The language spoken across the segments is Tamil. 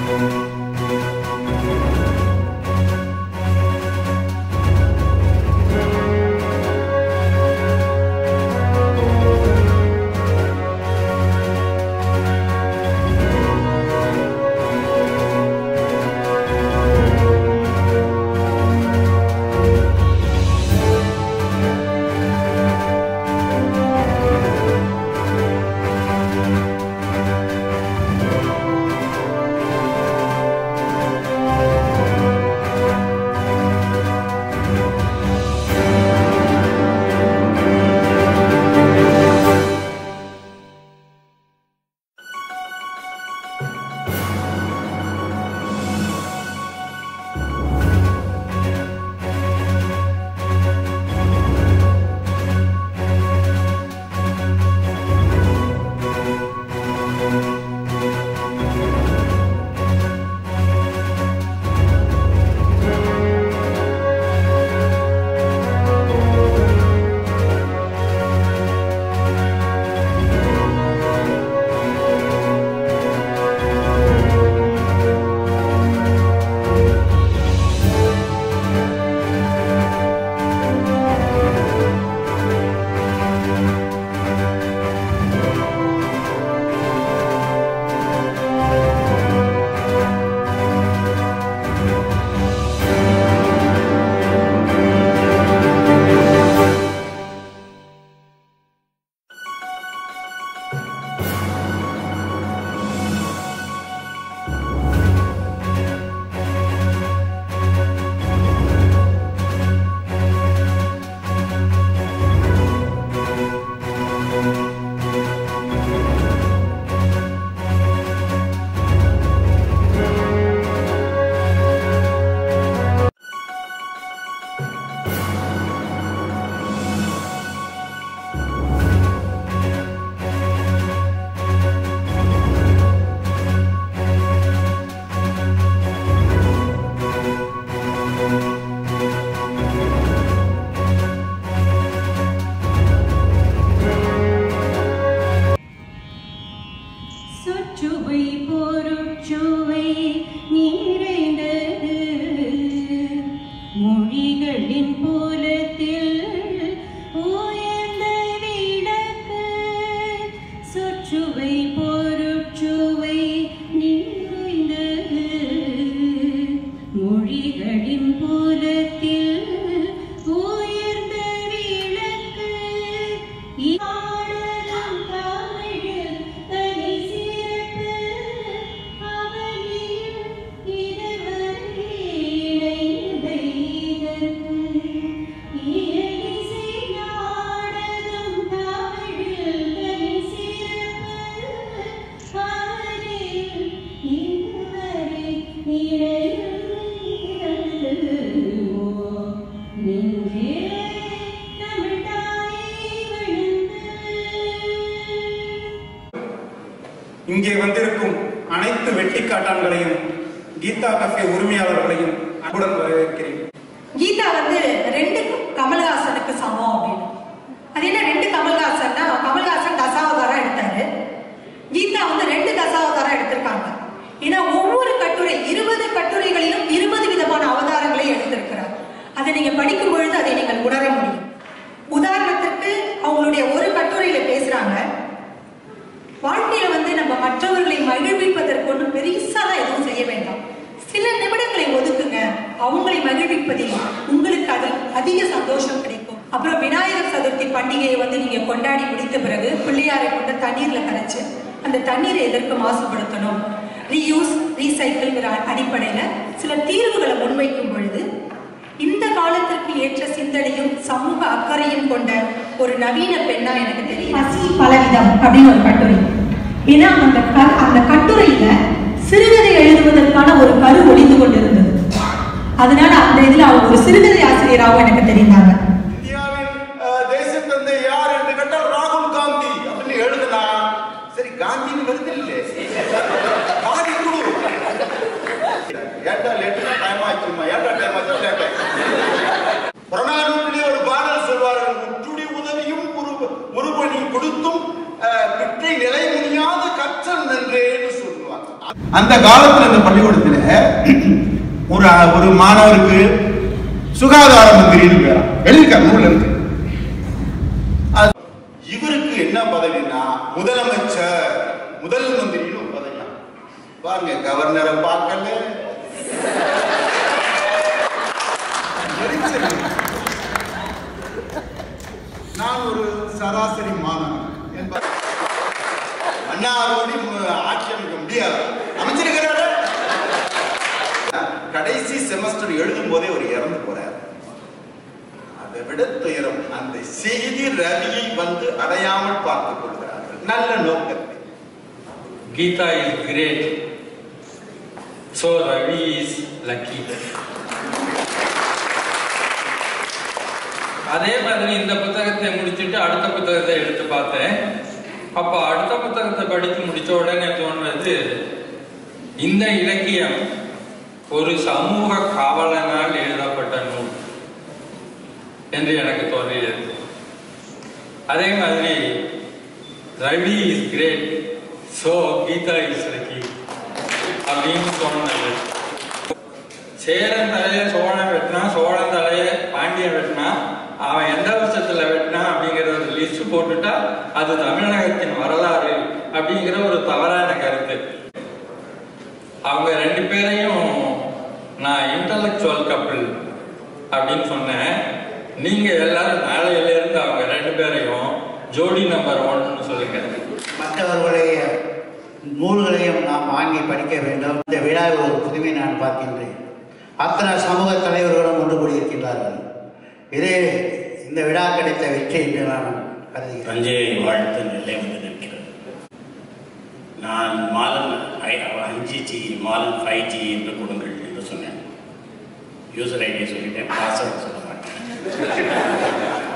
சுவை பொருட்சுவை நிறைந்தது மொழிகளின் புலத்தில் உயர்ந்த விளக்கு சொற்சுவை பொருட்சுவை நிறைந்தது மொழிகளின் புலத்தில் உயர்ந்த விளக்கு இப்பாடலும் தமிழில் தனி சிறப்பு அவனில் இதுவரை இணைந்த இதற்கு இயலிசை நாடகம் தமிழில் தனி சிறப்பு அவனில் இதுவரை இணைந்த இதற்கு ஓ நெஞ்சே தமிழ் தாயை விழுந்து இங்கே வந்திருக்கும் அனைத்து வெட்டிக்காட்டான்களையும் கீதா கஃபே உரிமையாளர்களையும் அன்புடன் வரவேற்கிறேன் கீதா வந்து ரெண்டு கமல்ஹாசனுக்கு சமம் அப்படின்னு அது என்ன ரெண்டு கமல்ஹாசன்னா கமல்ஹாசன் தசாவதாரம் எடுத்தாரு கீதா வந்து ரெண்டு தசாவதாரம் எடுத்திருக்காங்க ஏன்னா ஒவ்வொரு கட்டுரை இருபது கட்டுரைகளிலும் இருபது விதமான அவதாரங்களை எடுத்திருக்கிறார் அதை நீங்க படிக்கும் பொழுது அதை நீங்கள் உணர முடியும் உதாரணத்துக்கு அவங்களுடைய ஒரு கட்டுரையில பேசுறாங்க வாழ்க்கையில வந்து நம்ம மற்றவர்களை மகிழ்விப்பதற்கு ஒன்றும் பெருசாலாம் எதுவும் செய்ய வேண்டாம் சில நிமிடங்களை ஒதுக்குங்க அவங்களை மகிழ்விப்பதில் உங்களுக்கு அதில் அதிக சந்தோஷம் கிடைக்கும் அப்புறம் விநாயகர் சதுர்த்தி பண்டிகையை வந்து நீங்க கொண்டாடி முடித்த பிறகு பிள்ளையாரை கொண்டு தண்ணீர்ல கரைச்சு அந்த தண்ணீரை எதற்கு மாசுபடுத்தணும் ரீயூஸ் ரீசைக்கிள்ங்கிற அடிப்படையில சில தீர்வுகளை முன்வைக்கும் பொழுது இந்த காலத்திற்கு ஏற்ற சிந்தனையும் சமூக அக்கறையும் கொண்ட ஒரு நவீன பெண்ணா எனக்கு தெரியும் பசி பலவிதம் அப்படின்னு ஒரு கட்டுரை ஏன்னா அந்த க- அந்த கட்டுரையில சிறுகதை எழுதுவதற்கான ஒரு கரு ஒளிந்து கொண்டிருந்தது அதனால அந்த இதுல அவங்க ஒரு சிறுகதை ஆசிரியராகவும் எனக்கு தெரிந்தாங்க இந்தியாவின் அஹ், தேசத் தந்தை யார் என்று கேட்டால் ராகுல் காந்தி அப்படின்னு எழுதுனா சரி காந்தின்னு வருது இல்லை காதி குழு ஏட்டா லேட்டு டைம் ஆச்சுமா ஏட்டா டைம் ஆச்சு கேட்டேன் புறநானூற்றிலே ஒரு பாடல் சொல்வார்கள் முற்றுடி உதவியும் முரு- முருபணி கொடுத்தும் அஹ், பிற்றை நிலை முடியாத கற்றல் நன்றேன்னு சொல்லுவாங்க அந்த காலத்துல இந்த பள்ளிக்கூடத்துல ஒரு ஒரு மாணவருக்கு சுகாதார மந்திரின்னு பேரா எழுதியிருக்காங்க நூல்ல இருக்கு அது- இவருக்கு என்ன பதவினா முதலமைச்சர் முதல் மந்திரின்னு ஒரு பதவி பாருங்க கவர்னரை பார்க்கல நான் ஒரு சராசரி மாணவன் என்ப- அண்ணாரோடு மு- ஆட்சி அமைக்க முடியாது அமைச்சிருக்கிறாரு கடைசி செமஸ்டர் எழுதும் போதே ஒரு இறந்து போறார் அதை விட துயரம் அந்த செய்தி ரவியை வந்து அடையாமல் பார்த்துக் கொள்கிறார்கள் நல்ல நோக்கத்தை Gita is great. So Ravi is lucky. அதே மாதிரி இந்த புத்தகத்தை முடிச்சுட்டு அடுத்த புத்தகத்தை எடுத்து பார்த்தேன் அப்ப அடுத்த புத்தகத்தை படித்து முடிச்ச உடனே தோன்றது இந்த இலக்கியம் ஒரு சமூக காவலனால் எழுதப்பட்ட நூல் என்று எனக்கு தோன்றியது அதே மாதிரி Ravi is great so Geetha is lucky அப்படின்னு சொன்னது சேரன் தலைய சோழன் வெட்டினா சோழன் தலைய பாண்டியன் வெட்டினா அவன் எந்த வருஷத்துல வெட்டினா அப்படிங்கிற ஒரு லிஸ்ட் போட்டுட்டா அது தமிழகத்தின் வரலாறு அப்படிங்கிற ஒரு தவறான கருத்து அவங்க ரெண்டு பேரையும் நான் இன்டலெக்சுவல் கப்பிள் அப்படின்னு சொன்னேன் நீங்க எல்லாரும் நாளையில இருந்து அவங்க ரெண்டு பேரையும் ஜோடி நம்பர் ஒன்னு சொல்லுங்க மற்றவர்களுடைய நூல்களையும் நாம் வாங்கி படிக்க வேண்டும் இந்த விழாவில் ஒரு புதுமை நான் பார்க்கின்றேன் அத்தனை சமூக தலைவர்களும் ஒன்று கூடியிருக்கின்றார்கள் இதே இந்த விழா கிடைத்த வெற்றி என்று நான் கருதுகிறேன் தஞ்சையை வாழ்த்து நிலை வந்து நிற்கிறது நான் மாலன் ஐ- அஞ்சு ஜி மாலன் ஃபைவ் ஜி என்று கொடுங்கள் என்று சொன்னேன் யூசர் ஐடியை சொல்லிட்டேன் பாஸ்வேர்டு சொல்ல மாட்டேன்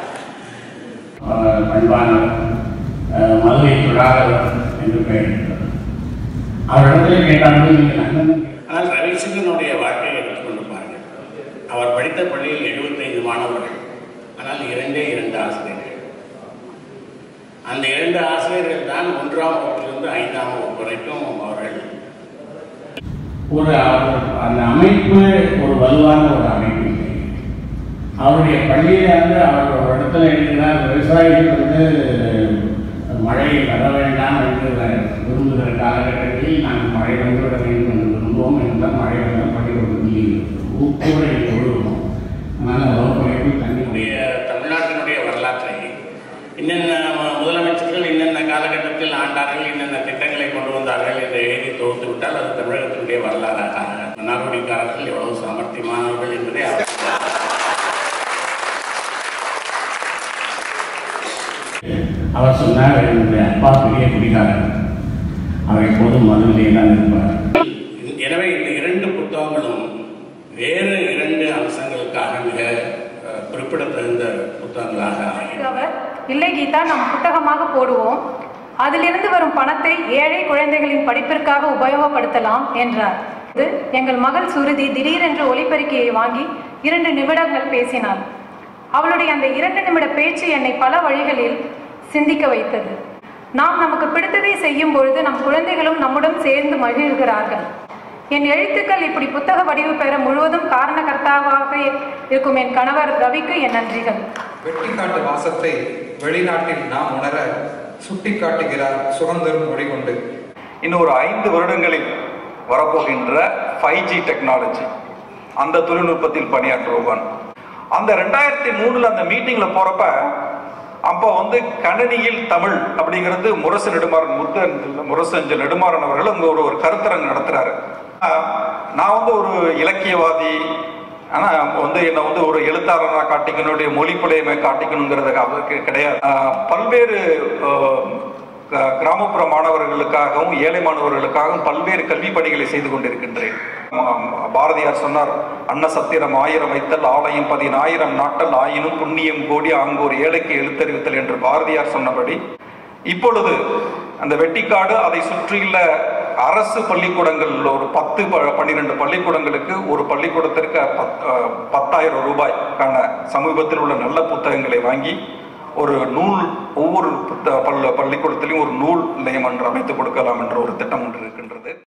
ஆஹ் பண்பான ஆஹ் மதுரை தொழாதவர் என்று பெயர் அவரிடத்துல கேட்டாலும் நீங்கள் அண்ணன் ஆனால் ரவிச்சந்திரனுடைய வாழ்க்கையை எடுத்துக்கொண்டு பாருங்கள் அவர் படித்த பள்ளியில் எழுபத்தைந்து மாணவர்கள் ஆனால் இரண்டே இரண்டு ஆசிரியர்கள் அந்த இரண்டு ஆசிரியர்கள் தான் ஒன்றாம் வகுப்பிலிருந்து ஐந்தாம் வகுப்பு வரைக்கும் அவர்கள் ஒரு அவர் அந்த அமைப்பு ஒரு வலுவான ஒரு அமைப்பு இல்லை அவருடைய பள்ளியில வந்து அவர் ஒரு இடத்துல எழுதினார் விவசாயிகள் வந்து மழை வர வேண்டாம் என்று விரும்புகிற காலகட்டத்தில் நாங்கள் மழை வந்துவிட வேண்டும் என்று விரும்புவோம் என்றால் மழை வந்தால் பள்ளிக்கூடத்தில் ஊக்கூரை தொழுவோம் அதனால் வகுப்பறைக்குள் தண்ணியுடைய தமிழ்நாட்டினுடைய வரலாற்றை என்னென்ன முதலமைச்சர்கள் என்னென்ன காலகட்டத்தில் ஆண்டார்கள் என்னென்ன திட்டங்களை கொண்டு வந்தார்கள் என்று எழுதி தொகுத்து விட்டால் அது தமிழகத்தினுடைய வரலாறாக மன்னார்குடிக்காரர்கள் எவ்வளவு சாமர்த்தியமானவர்கள் என்பதை அவர் அவர் சொன்னார் என்னுடைய அப்பா பெரிய குடிகாரர் அவர் எப்போதும் மதுவிலே தான் இருப்பார் எனவே இந்த இரண்டு புத்தகங்களும் வேறு இரண்டு அம்சங்களுக்காக மிக அஹ், குறிப்பிடத்தகுந்த புத்தகங்களாக ஆகின அவர் இல்லை கீதா நாம் புத்தகமாக போடுவோம் அதிலிருந்து வரும் பணத்தை ஏழை குழந்தைகளின் படிப்பிற்காக உபயோகப்படுத்தலாம் என்றார் இது எங்கள் மகள் சுருதி திடீரென்று ஒலிபெருக்கியை வாங்கி இரண்டு நிமிடங்கள் பேசினாள் அவளுடைய அந்த இரண்டு நிமிட பேச்சு என்னை பல வழிகளில் சிந்திக்க வைத்தது நாம் நமக்கு பிடித்ததை செய்யும் பொழுது நம் குழந்தைகளும் நம்முடன் சேர்ந்து மகிழ்கிறார்கள் என் எழுத்துக்கள் இப்படி புத்தக வடிவு பெற முழுவதும் காரணகர்த்தாவாக இருக்கும் என் கணவர் ரவிக்கு என் நன்றிகள் வெட்டிக்காட்டு வாசத்தை வெளிநாட்டில் நாம் உணர சுட்டிக்காட்டுகிறார் சுதந்திரம் மொழி கொண்டு இன்னும் ஒரு ஐந்து வருடங்களில் வரப்போகின்ற ஃபைவ் ஜி டெக்னாலஜி அந்த தொழில்நுட்பத்தில் பணியாற்றுவான் அந்த ரெண்டாயிரத்தி மூணுல அந்த மீட்டிங்ல போறப்ப அப்போ வந்து கணினியில் தமிழ் அப்படிங்கிறது முரசு நெடுமாறன் முத்து முரசு அஞ்சல் நெடுமாறன் அவர்கள் அங்க ஒரு ஒரு கருத்தரங்கு நடத்துறாரு ஆஹ் நான் வந்து ஒரு இலக்கியவாதி ஆனா வந்து என்ன வந்து ஒரு எழுத்தாளராக காட்டிக்கணும் என்னுடைய மொழி புலையமை காட்டிக்கணுங்கிறது அவருக்கு கிடையாது ஆஹ் பல்வேறு ஆஹ் க- கிராமப்புற மாணவர்களுக்காகவும் ஏழை மாணவர்களுக்காகவும் பல்வேறு கல்வி பணிகளை செய்து கொண்டிருக்கின்றேன் ஆம், பாரதியார் சொன்னார் அன்ன சத்திரம் ஆயிரம் வைத்தல் ஆலயம் பதினாயிரம் நாட்டல் ஆயினும் புண்ணியம் கோடி ஆங்கோர் ஏழைக்கு எழுத்தறிவித்தல் என்று பாரதியார் சொன்னபடி இப்பொழுது அந்த வெட்டிக்காடு அதை சுற்றியுள்ள அரசு பள்ளிக்கூடங்கள் ஒரு பத்து ப- பன்னிரண்டு பள்ளிக்கூடங்களுக்கு ஒரு பள்ளிக்கூடத்திற்கு பத்- அஹ், பத்தாயிரம் ரூபாய்க்கான சமீபத்தில் உள்ள நல்ல புத்தகங்களை வாங்கி ஒரு நூல் ஒவ்வொரு புத்த- பள்ள பள்ளிக்கூடத்திலையும் ஒரு நூல் நிலையம் என்று அமைத்து கொடுக்கலாம் என்ற ஒரு திட்டம் ஒன்று இருக்கின்றது